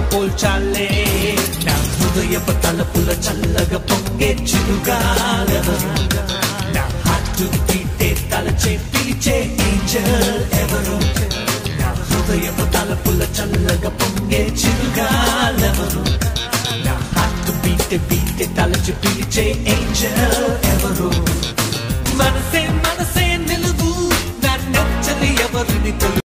పోల్చాలే నా హృదయపు తలపుల చల్లగా పొంగే చిరుగాలెవరు నా హార్ట్ బీటే తలచే పిలిచే ఏంజల్ ఎవరు నా హృదయపు తలపుల చల్లగా పొంగే చిరుగాలెవరు నా హార్ట్ బీటే బీటే తలచి పిలిచే ఏంజల్